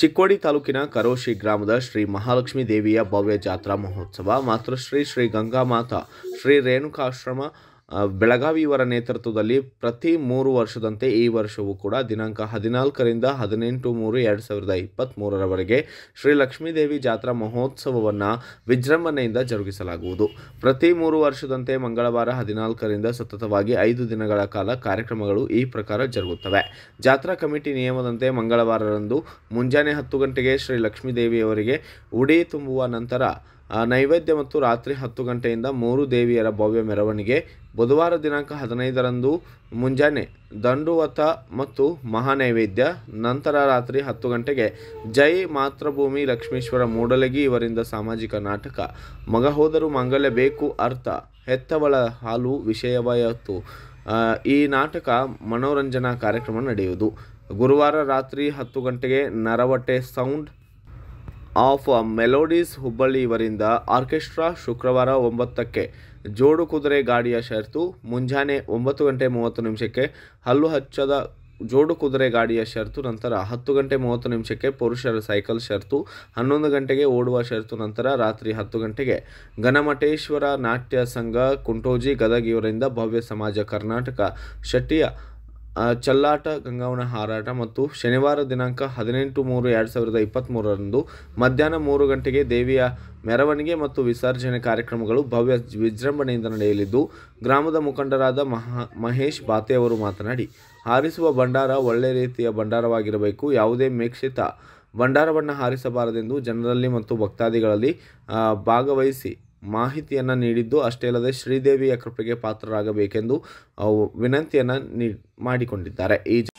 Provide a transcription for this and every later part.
ಚಿಕ್ಕೋಡಿ ತಾಲೂಕಿನ ಕರೋಶಿ ಗ್ರಾಮದ ಶ್ರೀ ಮಹಾಲಕ್ಷ್ಮೀ ದೇವಿಯ ಭವ್ಯ ಜಾತ್ರಾ ಮಹೋತ್ಸವ ಮಾತೃಶ್ರೀ ಶ್ರೀ ಗಂಗಾಮಾತಾ ಶ್ರೀ ರೇಣುಕಾಶ್ರಮ ಆ, ಬೆಳಗಾವಿ ಇವರ ನೇತೃತ್ವದಲ್ಲಿ ಪ್ರತಿ ಮೂರು ವರ್ಷದಂತೆ ಈ ವರ್ಷವೂ ಕೂಡ ದಿನಾಂಕ ಹದಿನಾಲ್ಕರಿಂದ ಹದಿನೆಂಟು ಮೂರು ಎರಡು ಸಾವಿರದ ಇಪ್ಪತ್ತ್ಮೂರರವರೆಗೆ ಶ್ರೀ ಲಕ್ಷ್ಮೀದೇವಿ ಜಾತ್ರಾ ಮಹೋತ್ಸವವನ್ನು ವಿಜೃಂಭಣೆಯಿಂದ ಜರುಗಿಸಲಾಗುವುದು ಪ್ರತಿ ಮೂರು ವರ್ಷದಂತೆ ಮಂಗಳವಾರ ಹದಿನಾಲ್ಕರಿಂದ ಸತತವಾಗಿ ಐದು ದಿನಗಳ ಕಾಲ ಕಾರ್ಯಕ್ರಮಗಳು ಈ ಪ್ರಕಾರ ಜರುಗುತ್ತವೆ ಜಾತ್ರಾ ಕಮಿಟಿ ನಿಯಮದಂತೆ ಮಂಗಳವಾರರಂದು ಮುಂಜಾನೆ ಹತ್ತು ಗಂಟೆಗೆ ಶ್ರೀ ಲಕ್ಷ್ಮೀದೇವಿಯವರಿಗೆ ಉಡಿ ತುಂಬುವ ನಂತರ ಆ, ನೈವೇದ್ಯ ಮತ್ತು ರಾತ್ರಿ ಹತ್ತು ಗಂಟೆಯಿಂದ ಮೂರು ದೇವಿಯರ ಭವ್ಯ ಮೆರವಣಿಗೆ ಬುಧವಾರ ದಿನಾಂಕ ಹದಿನೈದರಂದು ಮುಂಜಾನೆ ದಂಡುವತ ಮತ್ತು ಮಹಾನೈವೇದ್ಯ ನಂತರ ರಾತ್ರಿ ಹತ್ತು ಗಂಟೆಗೆ ಜೈ ಮಾತೃಭೂಮಿ ಲಕ್ಷ್ಮೀಶ್ವರ ಮೂಡಲಗಿ ಇವರಿಂದ ಸಾಮಾಜಿಕ ನಾಟಕ ಮಗ ಹೋದರೂ ಮಾಂಗಲ್ಯ ಬೇಕು ಅರ್ಥ ಹೆತ್ತವಳ ಹಾಲು ವಿಷಯವಾಯಿತು ಆ, ಈ ನಾಟಕ ಮನೋರಂಜನಾ ಕಾರ್ಯಕ್ರಮ ನಡೆಯುವುದು ಗುರುವಾರ ರಾತ್ರಿ ಹತ್ತು ಗಂಟೆಗೆ ನರವಟ್ಟೆ ಸೌಂಡ್ ಆಫ್ ಮೆಲೋಡೀಸ್ ಹುಬ್ಬಳ್ಳಿ ಇವರಿಂದ ಆರ್ಕೆಸ್ಟ್ರಾ ಶುಕ್ರವಾರ ಒಂಬತ್ತಕ್ಕೆ ಜೋಡು ಕುದುರೆ ಗಾಡಿಯ ಷರತ್ತು ಮುಂಜಾನೆ ಒಂಬತ್ತು ಗಂಟೆ ಮೂವತ್ತು ನಿಮಿಷಕ್ಕೆ ಹಲ್ಲು ಹಚ್ಚದ ಜೋಡು ಕುದುರೆ ಗಾಡಿಯ ಷರತ್ತು ನಂತರ ಹತ್ತು ಗಂಟೆ ಮೂವತ್ತು ನಿಮಿಷಕ್ಕೆ ಪುರುಷರ ಸೈಕಲ್ ಷರತ್ತು ಹನ್ನೊಂದು ಗಂಟೆಗೆ ಓಡುವ ಷರತ್ತು ನಂತರ ರಾತ್ರಿ ಹತ್ತು ಗಂಟೆಗೆ ಘನಮಠೇಶ್ವರ ನಾಟ್ಯ ಸಂಘ ಕುಂಟೋಜಿ ಗದಗ ಇವರಿಂದ ಭವ್ಯ ಸಮಾಜ ಕರ್ನಾಟಕ ಶೆಟ್ಟಿಯ ಆ, ಚಲ್ಲಾಟ ಗಂಗಾವನ ಹಾರಾಟ ಮತ್ತು ಶನಿವಾರ ದಿನಾಂಕ ಹದಿನೆಂಟು ಮೂರು ಎರಡು ಸಾವಿರದ ಇಪ್ಪತ್ತ್ಮೂರರಂದು ಮಧ್ಯಾಹ್ನ ಮೂರು ಗಂಟೆಗೆ ದೇವಿಯ ಮೆರವಣಿಗೆ ಮತ್ತು ವಿಸರ್ಜನೆ ಕಾರ್ಯಕ್ರಮಗಳು ಭವ್ಯ ವಿಜೃಂಭಣೆಯಿಂದ ನಡೆಯಲಿದ್ದು ಗ್ರಾಮದ ಮುಖಂಡರಾದ ಮಹಾ ಮಹೇಶ್ ಬಾತೆ ಅವರು ಮಾತನಾಡಿ ಹಾರಿಸುವ ಭಂಡಾರ ಒಳ್ಳೆ ರೀತಿಯ ಭಂಡಾರವಾಗಿರಬೇಕು ಯಾವುದೇ ಮೇಕ್ಷಿತ ಭಂಡಾರವನ್ನು ಹಾರಿಸಬಾರದೆಂದು ಜನರಲ್ಲಿ ಮತ್ತು ಭಕ್ತಾದಿಗಳಲ್ಲಿ ಆ, ಭಾಗವಹಿಸಿ ಮಾಹಿತಿಯನ್ನು ನೀಡಿದ್ದು ಅಷ್ಟೇ ಅಲ್ಲದೆ ಶ್ರೀದೇವಿಯ ಕೃಪೆಗೆ ಪಾತ್ರರಾಗಬೇಕೆಂದು ಅವು ವಿನಂತಿಯನ್ನು ನೀ ಮಾಡಿಕೊಂಡಿದ್ದಾರೆ ಈ ಜ-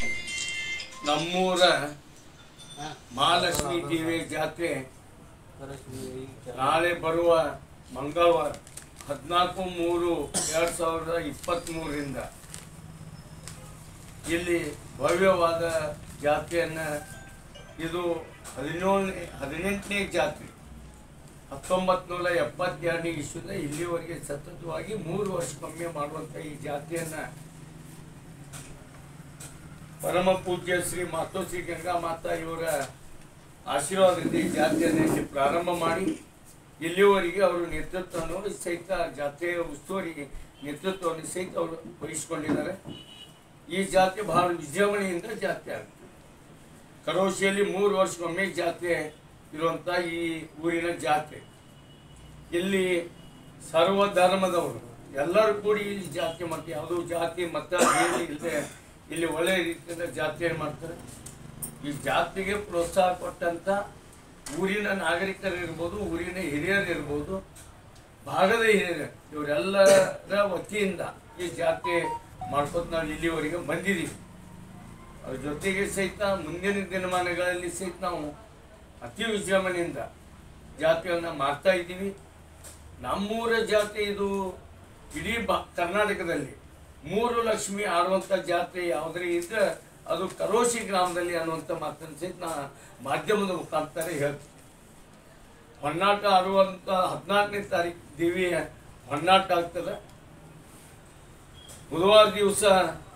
ನಮ್ಮೂರ ಮಹಾಲಕ್ಷ್ಮೀ ದೇವಿ ಜಾತ್ರೆ ನಾಳೆ ಬರುವ ಮಂಗಳವಾರ ಹದಿನಾಲ್ಕು ಮೂರು ಎರಡು ಸಾವಿರದ ಇಪ್ಪತ್ತ್ಮೂರರಿಂದ ಇಲ್ಲಿ ಭವ್ಯವಾದ ಜಾತ್ರೆಯನ್ನು ಇದು ಹದಿನೇಳನೇ ಹದಿನೆಂಟನೇ ಜಾತ್ರೆ ಹತ್ತೊಂಬತ್ತು ನೂರ ಎಪ್ಪತ್ತೆರಡನೇ ಇಸ್ವಿಯಿಂದ ಇಲ್ಲಿವರೆಗೆ ಸತತವಾಗಿ ಮೂರು ವರ್ಷಕ್ಕೊಮ್ಮೆ ಮಾಡುವಂಥ ಈ ಜಾತ್ರೆಯನ್ನು ಪರಮ ಪೂಜ್ಯ ಶ್ರೀ ಮಾತೋಶ್ರೀ ಗಂಗಾ ಮಾತಾ ಇವರ ಆಶೀರ್ವಾದದಿಂದ ಈ ಜಾತ್ರೆಯನ್ನು ಇಲ್ಲಿ ಪ್ರಾರಂಭ ಮಾಡಿ ಇಲ್ಲಿವರೆಗೆ ಅವರು ನೇತೃತ್ವವನ್ನು ಸಹಿತ ಜಾತ್ರೆಯ ಉಸ್ತುವಾರಿ ನೇತೃತ್ವವನ್ನು ಸಹಿತ ಅವರು ವಹಿಸಿಕೊಂಡಿದ್ದಾರೆ ಈ ಜಾತ್ರೆ ಬಹಳ ವಿಜೃಂಭಣೆಯಿಂದ ಜಾತ್ರೆ ಆಗುತ್ತೆ ಕರೋಶಿಯಲ್ಲಿ ಮೂರು ವರ್ಷಕ್ಕೊಮ್ಮೆ ಜಾತ್ರೆ ಇರುವಂಥ ಈ ಊರಿನ ಜಾತ್ರೆ ಇಲ್ಲಿ ಸರ್ವ ಧರ್ಮದವರು ಎಲ್ಲರೂ ಕೂಡಿ ಇಲ್ಲಿ ಜಾತ್ರೆ ಮಾಡ್ತಾರೆ ಯಾವುದೋ ಜಾತಿ ಮತ ಭೇದ ಇಲ್ಲದೆ ಇಲ್ಲಿ ಒಳ್ಳೆಯ ರೀತಿಯಿಂದ ಜಾತ್ರೆಯನ್ನು ಮಾಡ್ತಾರೆ ಈ ಜಾತ್ರೆಗೆ ಪ್ರೋತ್ಸಾಹ ಕೊಟ್ಟಂತ ಊರಿನ ನಾಗರಿಕರು ಇರ್ಬೋದು ಊರಿನ ಹಿರಿಯರು ಇರ್ಬೋದು ಭಾಗದ ಹಿರಿಯರು ಇವರೆಲ್ಲರ ವತಿಯಿಂದ ಈ ಜಾತ್ರೆ ಮಾಡ್ಕೊತ ನಾವು ಇಲ್ಲಿವರೆಗೆ ಬಂದಿದ್ದೀವಿ ಅದ್ರ ಜೊತೆಗೆ ಸಹಿತ ಮುಂದಿನ ದಿನಮಾನಗಳಲ್ಲಿ ಸಹಿತ ನಾವು ಅತಿ ವಿಜೃಂಭಣೆಯಿಂದ ಜಾತ್ರೆಯನ್ನು ಮಾಡ್ತಾ ಇದ್ದೀವಿ ನಮ್ಮೂರ ಜಾತ್ರೆ ಇದು ಇಡೀ ಬಾ ಕರ್ನಾಟಕದಲ್ಲಿ ಮೂರು ಲಕ್ಷ್ಮಿ ಆಡುವಂಥ ಜಾತ್ರೆ ಯಾವುದೇ ಇದ್ರೆ ಅದು ಕರೋಶಿ ಗ್ರಾಮದಲ್ಲಿ ಅನ್ನುವಂಥ ಮಾತನ್ನು ಸಹಿತ ನಾ ಮಾಧ್ಯಮದ ಮುಖಾಂತರ ಹೇಳ್ತೀನಿ ಹೊನ್ನಾಟ ಆಡುವಂಥ ಹದಿನಾಲ್ಕನೇ ತಾರೀಕು ದೇವಿಯ ಹೊನ್ನಾಟ ಆಗ್ತದೆ ಬುಧವಾರ ದಿವಸ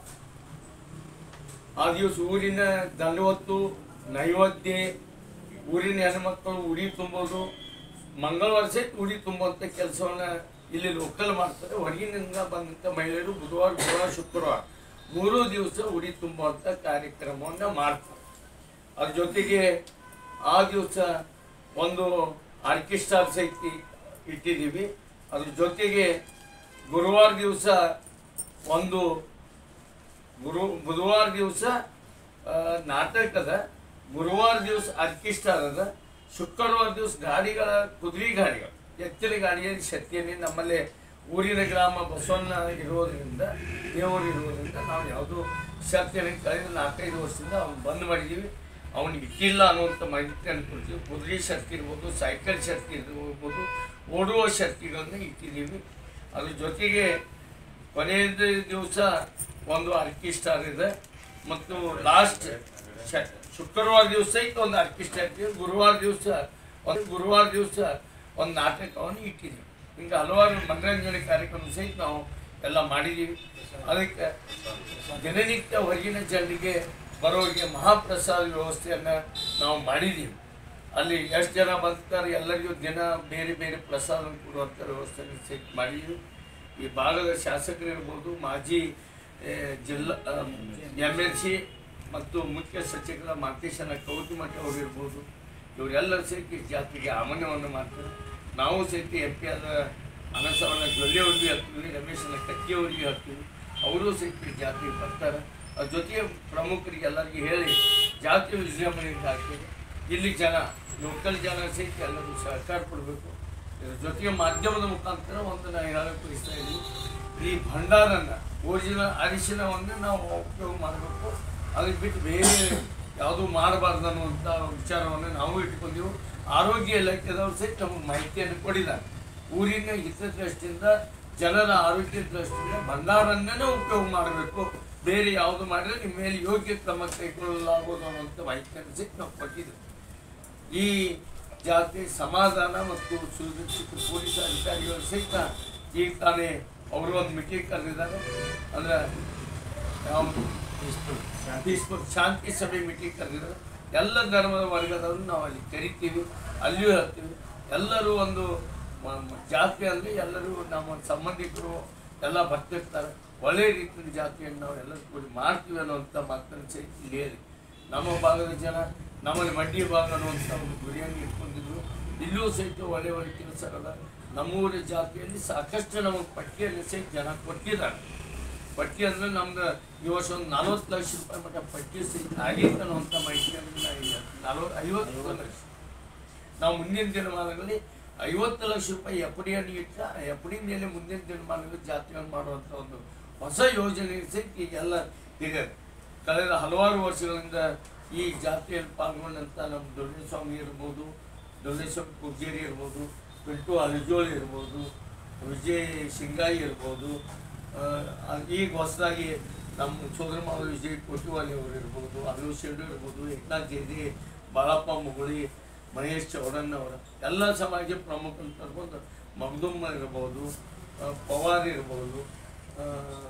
ಆ ದಿವಸ ಊರಿನ ದಂಡವತ್ತು ನೈವೇದ್ಯ ಊರಿನ ಹೆಣ್ಮಕ್ಳು ಉಡಿ ತುಂಬೋದು ಮಂಗಳವಾರ ಸಹಿತ ಉಡಿ ತುಂಬುವಂಥ ಕೆಲಸವನ್ನ ಇಲ್ಲಿ ಲೋಕಲ್ ಮಾಡ್ತಾರೆ ಹೊರಗಿನಿಂದ ಬಂದಂಥ ಮಹಿಳೆಯರು ಬುಧವಾರ ಗುರುವಾರ ಶುಕ್ರವಾರ ಮೂರೂ ದಿವಸ ಉಡಿ ತುಂಬುವಂಥ ಕಾರ್ಯಕ್ರಮವನ್ನು ಮಾಡ್ತಾರೆ ಅದ್ರ ಜೊತೆಗೆ ಆ ದಿವಸ ಒಂದು ಆರ್ಕೆಸ್ಟ್ರಾ ಸಹಿತ ಇಟ್ಟಿದ್ದೀವಿ ಅದ್ರ ಜೊತೆಗೆ ಗುರುವಾರ ದಿವಸ ಒಂದು ಗುರು ಬುಧವಾರ ದಿವಸ ನಾಟಕದ ಗುರುವಾರ ದಿವಸ ಆರ್ಕೆಸ್ಟ್ರಾ ಅದ ಶುಕ್ರವಾರ ದಿವಸ ಗಾಡಿಗಳ ಕುದುರೆ ಗಾಡಿಗಳು ಎತ್ತಿನ ಗಾಡಿಯ ಶಕ್ತಿಯಲ್ಲಿ ನಮ್ಮಲ್ಲಿ ಊರಿನ ಗ್ರಾಮ ಬಸವಣ್ಣ ಇರೋದ್ರಿಂದ ದೇವರು ಇರೋದ್ರಿಂದ ನಾವು ಯಾವುದೋ ಶಕ್ತಿಯನ್ನು ಕಳೆದ ನಾಲ್ಕೈದು ವರ್ಷದಿಂದ ಅವ್ನು ಬಂದ್ ಮಾಡಿದ್ದೀವಿ ಅವನಿಗೆ ಇಟ್ಟಿಲ್ಲ ಅನ್ನುವಂಥ ಮಾಹಿತಿ ಅನ್ಕೊಳ್ತೀವಿ ಕುದುರೆ ಶಕ್ತಿ ಇರ್ಬೋದು ಸೈಕಲ್ ಶಕ್ತಿ ಇರ್ಬೋದು ಓಡುವ ಶಕ್ತಿಗಳನ್ನ ಇಟ್ಟಿದ್ದೀವಿ ಅದ್ರ ಜೊತೆಗೆ ಕೊನೆಯ ದಿವಸ ಒಂದು ಆರ್ಕೆಸ್ಟ್ರಾ ಇದೆ ಮತ್ತು ಲಾಸ್ಟ್ ಶುಕ್ರವಾರ ದಿವಸ ಇತ್ತು ಒಂದು ಆರ್ಕೆಸ್ಟ್ರಾ ಇಟ್ಟಿದ್ದೀವಿ ಗುರುವಾರ ದಿವಸ ಒಂದು ಗುರುವಾರ ದಿವಸ ಒಂದು ನಾಟಕವನ್ನು ಇಟ್ಟಿದ್ದೀವಿ ಹಿಂಗೆ ಹಲವಾರು ಮನರಂಜನೆ ಕಾರ್ಯಕ್ರಮ ಸಹಿತ ನಾವು ಎಲ್ಲ ಮಾಡಿದ್ದೀವಿ ಅದಕ್ಕೆ ದಿನನಿತ್ಯ ಹೊರಗಿನ ಜನರಿಗೆ ಬರೋರಿಗೆ ಮಹಾಪ್ರಸಾದ ವ್ಯವಸ್ಥೆಯನ್ನು ನಾವು ಮಾಡಿದ್ದೀವಿ ಅಲ್ಲಿ ಎಷ್ಟು ಜನ ಬರ್ತಾರೆ ಎಲ್ಲರಿಗೂ ದಿನ ಬೇರೆ ಬೇರೆ ಪ್ರಸಾದ ಕೊಡುವಂಥ ವ್ಯವಸ್ಥೆಯನ್ನು ಸೆಟ್ ಮಾಡಿದ್ದೀವಿ ಈ ಭಾಗದ ಶಾಸಕರಿರ್ಬೋದು ಮಾಜಿ ಆ, ಜಿಲ್ಲಾ ಎಮ್ ಎಲ್ ಸಿ ಮತ್ತು ಮುಖ್ಯ ಸಚಿವರ ಮಾತೇಶನ ಕೌತಿಮಠ ಅವರು ಇರ್ಬೋದು ಇವರೆಲ್ಲರೂ ಸಹಿತ ಈ ಜಾತಿಗೆ ಆಮನ್ಯವನ್ನು ಮಾಡ್ತಾರೆ ನಾವು ಸಹಿತ ಎಂ ಪಿ ಆದ ಅನಸವನ್ನ ಜೊಲ್ಲೆ ಅವ್ರಿಗೆ ಹಾಕ್ತೀವಿ ರಮೇಶನ ಕತ್ತಿ ಅವರಿಗೆ ಹಾಕ್ತೀವಿ ಅವರು ಸಹಿತ ಈ ಜಾತಿಗೆ ಬರ್ತಾರೆ ಅದ್ರ ಜೊತೆಗೆ ಪ್ರಮುಖರಿಗೆ ಎಲ್ಲರಿಗೂ ಹೇಳಿ ಜಾತಿ ವಿಜೃಂಭಣೆಯಿಂದ ಹಾಕ್ತೀವಿ ಇಲ್ಲಿ ಜನ ಲೋಕಲ್ ಜನ ಸಹಿತ ಎಲ್ಲರೂ ಸಹಕಾರ ಕೊಡಬೇಕು ಇದ್ರ ಜೊತೆಗೆ ಮಾಧ್ಯಮದ ಮುಖಾಂತರ ಒಂದು ನಾನು ಹೇಳಕ್ಕೆ ಬಯಸ್ತಾ ಇದ್ದೀನಿ ಈ ಭಂಡಾರನ್ನ ಒರಿಜಿನಲ್ ಅರಿಶಿನವನ್ನು ನಾವು ಉಪಯೋಗ ಮಾಡಬೇಕು ಅದಕ್ಕೆ ಬಿಟ್ಟು ಬೇರೆ ಯಾವುದು ಮಾಡಬಾರ್ದು ಅನ್ನುವಂಥ ವಿಚಾರವನ್ನು ನಾವು ಇಟ್ಕೊಂಡಿವು ಆರೋಗ್ಯ ಇಲಾಖೆದವರು ಸಹಿತ ನಮಗೆ ಮಾಹಿತಿಯನ್ನು ಕೊಡಿದ್ದಾರೆ ಊರಿನ ಹಿತದೃಷ್ಟಿಯಿಂದ ಜನರ ಆರೋಗ್ಯ ದೃಷ್ಟಿಯಿಂದ ಭಂಡಾರನ್ನೇ ಉಪಯೋಗ ಮಾಡಬೇಕು ಬೇರೆ ಯಾವುದು ಮಾಡಿದ್ರೆ ನಿಮ್ಮ ಮೇಲೆ ಯೋಗ್ಯ ಕ್ರಮ ಕೈಗೊಳ್ಳಲಾಗುವುದು ಅನ್ನುವಂಥ ಮಾಹಿತಿಯನ್ನು ಸಹಿತ ನಾವು ಕೊಟ್ಟಿದ್ದೇವೆ ಈ ಜಾತಿ ಸಮಾಧಾನ ಮತ್ತು ಸುರಕ್ಷಿತ ಪೊಲೀಸ್ ಅಧಿಕಾರಿಗಳು ಸಹಿತ ಈಗ ತಾನೇ ಅವರು ಒಂದು ಮೀಟಿಂಗ್ ಕರೆದಿದ್ದಾರೆ ಅಂದ್ರೆ ಪೀಸ್ಫುಲ್ ಶಾಂತಿ ಸಭೆ ಮೀಟಿಂಗ್ ಕರೆದಿದ್ದಾರೆ ಎಲ್ಲ ಧರ್ಮದ ವರ್ಗದವರು ನಾವು ಅಲ್ಲಿ ಕರಿತೀವಿ ಅಲ್ಲಿಯೂ ಹೇಳ್ತೀವಿ ಎಲ್ಲರೂ ಒಂದು ಮ- ಮ- ಜಾತಿ ಅಂದರೆ ಎಲ್ಲರೂ ನಮ್ಮ ಸಂಬಂಧಿಕರು ಎಲ್ಲ ಬರ್ತಿರ್ತಾರೆ ಒಳ್ಳೆ ರೀತಿಯ ಜಾತಿಯನ್ನು ನಾವು ಎಲ್ಲರೂ ಕೂಡಿ ಮಾಡ್ತೀವಿ ಅನ್ನುವಂಥ ಮಾತನ್ನು ಸಹಿತ ಇಲ್ಲಿ ಹೇಳಿ ನಮ್ಮ ಭಾಗದ ಜನ ನಮ್ಮಲ್ಲಿ ಮಂಡಿ ಭಾಗ ಅನ್ನುವಂಥ ಒಂದು ಗುರಿಯನ್ನು ಇಟ್ಕೊಂಡಿದ್ರು ಇಲ್ಲೂ ಸಹಿತ ಒಳ್ಳೆ ಒಳ್ಳೆ ಕೆಲಸಗಳ ನಮ್ಮೂರ ಜಾತಿಯಲ್ಲಿ ಸಾಕಷ್ಟು ನಮಗೆ ಪಟ್ಟಿಯಲ್ಲಿ ಸಹಿತ ಜನ ಕೊಟ್ಟಿದ್ದಾರೆ ಪಟ್ಟಿ ಅಂದ್ರೆ ನಮ್ದು ಈ ವರ್ಷ ಒಂದು ನಲ್ವತ್ತು ಲಕ್ಷ ರೂಪಾಯಿ ಮಟ್ಟ ಪಟ್ಟಿ ಸಹಿತ ಆಗೈತೆ ಅನ್ನುವಂಥ ಮಾಹಿತಿಯನ್ನು ನಾವು ನಲ್ವತ್ತು ಐವತ್ತು ಲಕ್ಷ ನಾವು ಮುಂದಿನ ದಿನಮಾನಗಳಲ್ಲಿ ಐವತ್ತು ಲಕ್ಷ ರೂಪಾಯಿ ಎಫ್ ಡಿಯನ್ನು ಇಟ್ಟು ಆ ಎಫ್ ಡಿ ಮೇಲೆ ಮುಂದಿನ ದಿನಮಾನಗಳಲ್ಲಿ ಜಾತಿಯನ್ನು ಮಾಡುವಂಥ ಒಂದು ಹೊಸ ಯೋಜನೆ ಸಹಿತ ಈಗೆಲ್ಲ ಇದೆ ಕಳೆದ ಹಲವಾರು ವರ್ಷಗಳಿಂದ ಈ ಜಾತಿಯಲ್ಲಿ ಪಾಲ್ಗೊಂಡಂಥ ನಮ್ಮ ದೊಡ್ಡಸ್ವಾಮಿ ಇರ್ಬೋದು ದೊಡ್ಡಸ್ವಾಮಿ ಪೂಜೇರಿ ಇರ್ಬೋದು ಪಿಂಟು ಅಲಿಜೋಳಿ ಇರ್ಬೋದು ವಿಜಯ್ ಶಿಂಗಾಯಿ ಇರ್ಬೋದು ಆ, ಈಗ ಹೊಸದಾಗಿ ನಮ್ಮ ಸೋದರ ಮಾವ ವಿಜಯ್ ಕೋಟಿವಾಲಿ ಅವರು ಇರ್ಬೋದು ಅನು ಶೆಡ್ಡು ಇರ್ಬೋದು ಏಕನಾಥ್ ಜೇದಿ ಬಾಳಪ್ಪ ಮುಗುಳಿ ಮಹೇಶ್ ಚೌಡಣ್ಣ ಅವರ ಎಲ್ಲ ಸಮಾಜ ಪ್ರಮುಖರು ಕರ್ಕೊಂಡು ಮಗ್ದುಮ್ಮ ಇರ್ಬೋದು ಆ, ಪವಾರ್ ಇರ್ಬೋದು ಆ,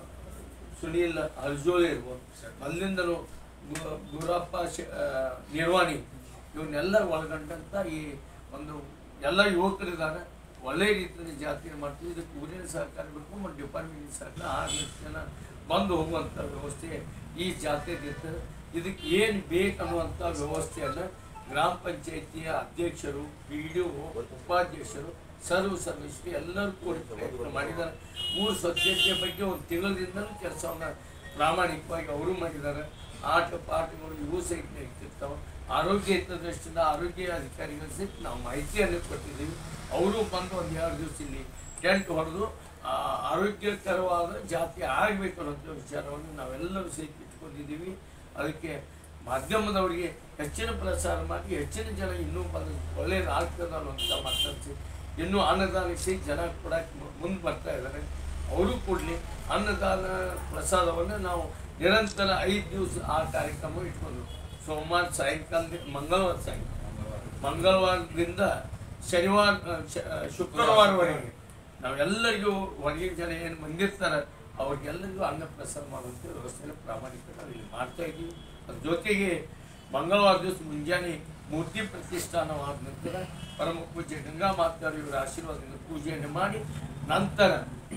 ಸುನೀಲ್ ಅರ್ಜೋಳಿ ಇರ್ಬೋದು ಅಲ್ಲಿಂದಲೂ ಗು- ಗುರಪ್ಪ ಶ- ಆ, ನಿರ್ವಾಣಿ ಇವನ್ನೆಲ್ಲ ಒಳಗೊಂಡಂಥ ಈ ಒಂದು ಎಲ್ಲ ಯುವಕರಿದ್ದಾರೆ ಒಳ್ಳೆ ರೀತಿಯಲ್ಲಿ ಜಾತಿಯನ್ನು ಮಾಡ್ತೀವಿ ಇದಕ್ಕೆ ಊರಿನ ಸಹಕಾರ ಬೇಕು ಮತ್ತು ಡಿಪಾರ್ಟ್ಮೆಂಟ್ ಸಹಕಾರ ಆರು ಲಕ್ಷ ಜನ ಬಂದು ಹೋಗುವಂಥ ವ್ಯವಸ್ಥೆ ಈ ಜಾತಿಯಲ್ಲಿರ್ತದೆ ಇದಕ್ಕೆ ಏನು ಬೇಕು ಅನ್ನುವಂಥ ವ್ಯವಸ್ಥೆಯನ್ನು ಗ್ರಾಮ ಪಂಚಾಯಿತಿಯ ಅಧ್ಯಕ್ಷರು ಪಿ ಡಿ ಉಪಾಧ್ಯಕ್ಷರು ಸರ್ವ ಸದಸ್ಯರು ಎಲ್ಲರೂ ಕೂಡ ಪ್ರಯತ್ನ ಮಾಡಿದ್ದಾರೆ ಊರು ಸ್ವಚ್ಛತೆಯ ಬಗ್ಗೆ ಒಂದು ತಿಂಗಳಿಂದಲೂ ಕೆಲಸವನ್ನು ಪ್ರಾಮಾಣಿಕವಾಗಿ ಅವರು ಮಾಡಿದ್ದಾರೆ ಆಟ ಪಾಠಗಳು ಇವು ಸಹಿತ ಇರ್ತಿರ್ತಾವೆ ಆರೋಗ್ಯ ಹಿತದೃಷ್ಟಿಯಿಂದ ಆರೋಗ್ಯ ಅಧಿಕಾರಿಗಳು ಸಹಿತ ನಾವು ಮಾಹಿತಿಯನ್ನು ಕೊಟ್ಟಿದ್ದೀವಿ ಅವರು ಬಂದು ಒಂದು ಎರಡು ದಿವಸ ಇಲ್ಲಿ ಟೆಂಟ್ ಹೊಡೆದು ಆ, ಆರೋಗ್ಯಕರವಾದ ಜಾತಿ ಆಗಬೇಕು ಅನ್ನೋ ವಿಚಾರವನ್ನು ನಾವೆಲ್ಲರೂ ಸಹಿತ ಇಟ್ಕೊಂಡಿದ್ದೀವಿ ಅದಕ್ಕೆ ಮಾಧ್ಯಮದವರಿಗೆ ಹೆಚ್ಚಿನ ಪ್ರಸಾರ ಮಾಡಿ ಹೆಚ್ಚಿನ ಜನ ಇನ್ನೂ ಬಂದು ಒಳ್ಳೆಯದು ಆಗ್ತದೆ ಅನ್ನುವಂಥ ಮಾತಾಡ್ಸಿ ಇನ್ನೂ ಅನ್ನದಾನ ಸಹಿತ ಜನ ಕೊಡಕ್ಕೆ ಮುಂದೆ ಬರ್ತಾ ಇದ್ದಾರೆ ಅವರು ಕೊಡಲಿ ಅನ್ನದಾನ ಪ್ರಸಾದವನ್ನು ನಾವು ನಿರಂತರ ಐದು ದಿವಸ ಆ ಕಾರ್ಯಕ್ರಮ ಇಟ್ಕೊಂಡು ಸೋಮವಾರ ಸಾಯಂಕಾಲ ಮಂಗಳವಾರ ಸಾಯಂಕಾಲ ಮಂಗಳವಾರದಿಂದ ಶನಿವಾರ ಆ, ಶ- ಆ, ಶುಕ್ರವಾರವರೆಗೆ ನಾವೆಲ್ಲರಿಗೂ ಹೊರಗಿನ ಜನ ಏನು ಬಂದಿರ್ತಾರೆ ಅವ್ರಿಗೆಲ್ಲರಿಗೂ ಅನ್ನ ಪ್ರಸಾರ ಮಾಡುವಂಥ ವ್ಯವಸ್ಥೆಯನ್ನು ಪ್ರಾಮಾಣಿಕ ನಾವು ಇಲ್ಲಿ ಮಾಡ್ತಾ ಇದ್ದೀವಿ ಅದ್ರ ಜೊತೆಗೆ ಮಂಗಳವಾರ ದಿವಸ ಮುಂಜಾನೆ ಮೂರ್ತಿ ಪ್ರತಿಷ್ಠಾನವಾದ ನಂತರ ಪರಮ ಪೂಜ್ಯ ಗಂಗಾ ಮಾತಾರು ಇವರ ಆಶೀರ್ವಾದದಿಂದ ಪೂಜೆಯನ್ನು ಮಾಡಿ ನಂತರ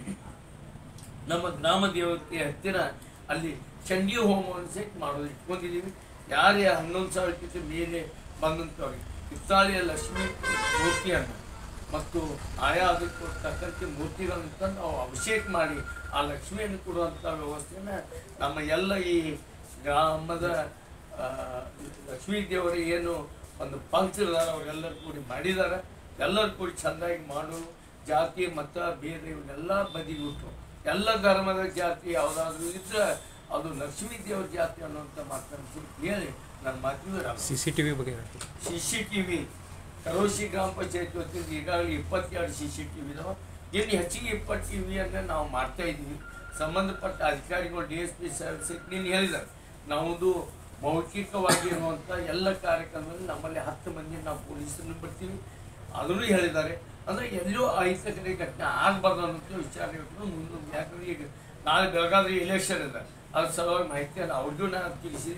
ನಮ್ಮ ಗ್ರಾಮ ದೇವತೆ ಹತ್ತಿರ ಅಲ್ಲಿ ಚಂಡಿ ಹೋಮವನ್ನು ಸಹಿತ ಮಾಡೋದು ಇಟ್ಕೊಂಡಿದ್ದೀವಿ ಯಾರೇ ಹನ್ನೊಂದು ಸಾವಿರಕ್ಕಿಂತ ಮೇಲೆ ಬಂದಂಥವ್ರಿಗೆ ಹಿತ್ತಾಳಿಯ ಲಕ್ಷ್ಮೀ ಮೂರ್ತಿಯನ್ನು ಮತ್ತು ಆಯಾ ಅದಕ್ಕೆ ತಕ್ಕಂತೆ ಮೂರ್ತಿಗಳನ್ನು ತಂದು ನಾವು ಅಭಿಷೇಕ ಮಾಡಿ ಆ ಲಕ್ಷ್ಮಿಯನ್ನು ಕೊಡುವಂಥ ವ್ಯವಸ್ಥೆಯನ್ನು ನಮ್ಮ ಎಲ್ಲ ಈ ಗ್ರಾಮದ ಆ, ಲಕ್ಷ್ಮೀ ದೇವರ ಏನು ಒಂದು ಪಂಕ್ತಿದಾರ ಅವರೆಲ್ಲರೂ ಕೂಡಿ ಮಾಡಿದ್ದಾರೆ ಎಲ್ಲರೂ ಕೂಡಿ ಚೆಂದಾಗಿ ಮಾಡು ಜಾತಿ ಮತ ಭೇದ ಇವನ್ನೆಲ್ಲ ಬದಿಗಿಟ್ಟು ಎಲ್ಲ ಧರ್ಮದ ಜಾತಿ ಯಾವುದಾದ್ರೂ ಇದ್ರೆ ಅದು ಲಕ್ಷ್ಮೀ ದೇವರ ಜಾತಿ ಅನ್ನುವಂಥ ಮಾತನ್ನು ಸ್ವಲ್ಪ ಹೇಳಿ ನನ್ನ ಮಾತಿಗೆ ಸಿ ಸಿ ಟಿ ವಿ ಬಗ್ಗೆ ಹೇಳಿ. C C T V Karoshi ಗ್ರಾಮ ಪಂಚಾಯತ್ ವತಿಯಿಂದ ಈಗಾಗಲೇ ಇಪ್ಪತ್ತೆರಡು ಸಿ ಸಿ ಟಿ ವಿ ಇದಾವೆ ಇನ್ನು ಹೆಚ್ಚಿಗೆ ಇಪ್ಪತ್ತು ಟಿ ವಿಯನ್ನು ನಾವು ಮಾಡ್ತಾ ಇದ್ದೀವಿ ಸಂಬಂಧಪಟ್ಟ ಅಧಿಕಾರಿಗಳು ಡಿ ಎಸ್ ಪಿ ಸರ್ ನೀನು ಹೇಳಿದ್ದಾರೆ ನಾವು ಮೌಖಿಕವಾಗಿ ಇರುವಂಥ ಎಲ್ಲ ಕಾರ್ಯಕ್ರಮದಲ್ಲಿ ನಮ್ಮಲ್ಲಿ ಹತ್ತು ಮಂದಿ ನಾವು ಪೊಲೀಸರನ್ನು ಬರ್ತೀವಿ ಅದನ್ನು ಹೇಳಿದ್ದಾರೆ ಅಂದರೆ ಎಲ್ಲೂ ಅಹಿತಕರ ಘಟನೆ ಆಗಬಾರ್ದು ಅನ್ನೋಂಥ ವಿಚಾರ ಇಟ್ಟು ಮುಂದೆ ಯಾಕಂದ್ರೆ ಈಗ ನಾಳೆ ಬೆಳಗಾವಿ ಎಲೆಕ್ಷನ್ ಇದೆ ಅದ್ರ ಸಲುವಾಗಿ ಮಾಹಿತಿಯನ್ನು ಅವ್ರಿಗೂ ನಾನು ತಿಳಿಸಿದ್ದೀನಿ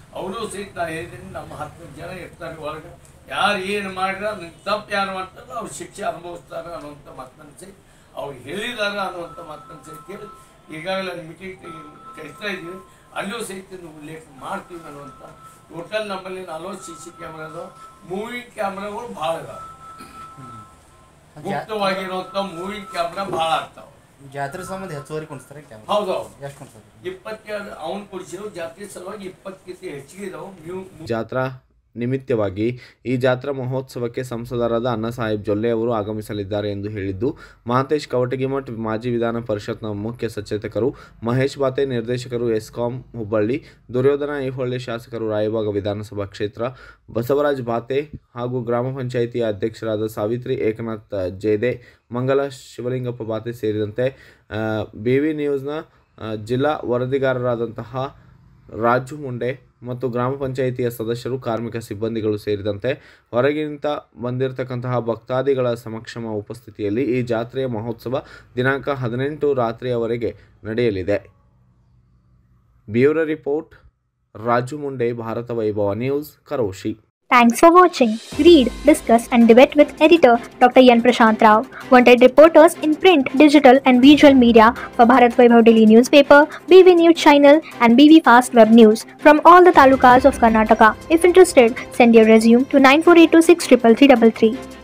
ಅವರು ಸಹಿತ ನಾ ಹೇಳಿದ್ದೀನಿ ನಮ್ಮ ಹತ್ತು ಜನ ಇರ್ತಾರೆ ಒಳಗೆ ಯಾರು ಏನು ಮಾಡಿರ ಅದನ್ನ ತಪ್ಪು ಯಾರು ಮಾಡ್ತಾರೋ ಅವ್ರು ಶಿಕ್ಷೆ ಅನುಭವಿಸ್ತಾರೆ ಅನ್ನುವಂಥ ಮಾತನ್ನು ಸಹಿತ ಅವ್ರು ಹೇಳಿದಾರ ಅನ್ನುವಂಥ ಮಾತನ್ನು ಸಹಿತ ಕೇಳಿ ಈಗಾಗಲೇ ಮೀಟಿಂಗ್ ಕರಿತಾ ಇದ್ದೀವಿ ಅಲ್ಲೂ ಸಹಿತ ನಾವು ಉಲ್ಲೇಖ ಮಾಡ್ತೀವಿ ಅನ್ನುವಂಥ ಟೋಟಲ್ ನಮ್ಮಲ್ಲಿ ನಲ್ವತ್ತು ಸಿ ಸಿ ಕ್ಯಾಮ್ರಾ ಅದಾವ ಮೂವಿಂಗ್ ಕ್ಯಾಮ್ರಾಗಳು ಭಾಳ ಇದಾವೆ ಮುಕ್ತವಾಗಿರುವಂಥ ಮೂವಿಂಗ್ ಕ್ಯಾಮ್ರಾ ಭಾಳ ಆಗ್ತಾವೆ ಜಾತ್ರೆ ಸಂಬಂಧ ಹೆಚ್ಚುವರಿ ಕುಣಿಸ್ತಾರೆ ಕ್ಯಾಮ್ರಾ ಹೌದು ಹೌದು ಎಷ್ಟು ಕುಣಿಸ್ತಾರೆ ಇಪ್ಪತ್ತೆರಡು ಅವ್ನು ಕೊಡಿಸಿರೋ ಜಾತಿ ಸಲುವಾಗಿ ಇಪ್ಪತ್ತಕ್ಕಿಂತ ಹೆಚ್ಚಿಗೆ ಇದಾವೆ ಮ್ಯೂ ಜಾತ್ರಾ ನಿಮಿತ್ತವಾಗಿ ಈ ಜಾತ್ರಾ ಮಹೋತ್ಸವಕ್ಕೆ ಸಂಸದರಾದ ಅಣ್ಣಾ ಸಾಹೇಬ್ ಜೊಲ್ಲೆ ಅವರು ಆಗಮಿಸಲಿದ್ದಾರೆ ಎಂದು ಹೇಳಿದ್ದು ಮಹಾಂತೇಶ್ ಕವಟಗಿಮಠ್ ಮಾಜಿ ವಿಧಾನ ಪರಿಷತ್ನ ಮುಖ್ಯ ಸಚೇತಕರು ಮಹೇಶ್ ಬಾತೆ ನಿರ್ದೇಶಕರು ಎಸ್ಕಾಂ ಹುಬ್ಬಳ್ಳಿ ದುರ್ಯೋಧನ ಐಹೊಳೆ ಶಾಸಕರು ರಾಯಬಾಗ ವಿಧಾನಸಭಾ ಕ್ಷೇತ್ರ ಬಸವರಾಜ್ ಬಾತೆ ಹಾಗೂ ಗ್ರಾಮ ಪಂಚಾಯಿತಿಯ ಅಧ್ಯಕ್ಷರಾದ ಸಾವಿತ್ರಿ ಏಕನಾಥ್ ಜೇದೆ ಮಂಗಲ ಶಿವಲಿಂಗಪ್ಪ ಬಾತೆ ಸೇರಿದಂತೆ ಬಿ ವಿ ನ್ಯೂಸ್ನ ಆ, ಜಿಲ್ಲಾ ವರದಿಗಾರರಾದಂತಹ ರಾಜು ಮುಂಡೆ ಮತ್ತು ಗ್ರಾಮ ಪಂಚಾಯಿತಿಯ ಸದಸ್ಯರು ಕಾರ್ಮಿಕ ಸಿಬ್ಬಂದಿಗಳು ಸೇರಿದಂತೆ ಹೊರಗಿನಿಂದ ಬಂದಿರತಕ್ಕಂತಹ ಭಕ್ತಾದಿಗಳ ಸಮಕ್ಷಮ ಉಪಸ್ಥಿತಿಯಲ್ಲಿ ಈ ಜಾತ್ರೆಯ ಮಹೋತ್ಸವ ದಿನಾಂಕ ಹದಿನೆಂಟು ರಾತ್ರಿಯವರೆಗೆ ನಡೆಯಲಿದೆ bureau report Raju Munde Bharata Vaibhava news Karoshi Thanks for watching. Read, discuss, and debate with editor Dr. Yan Prashant Rao. Wanted reporters in print, digital, and visual media for Bharat Vaibhav Daily Newspaper, BV News Channel, and BV Fast Web News from all the talukas of Karnataka. If interested, send your resume to 9482633333.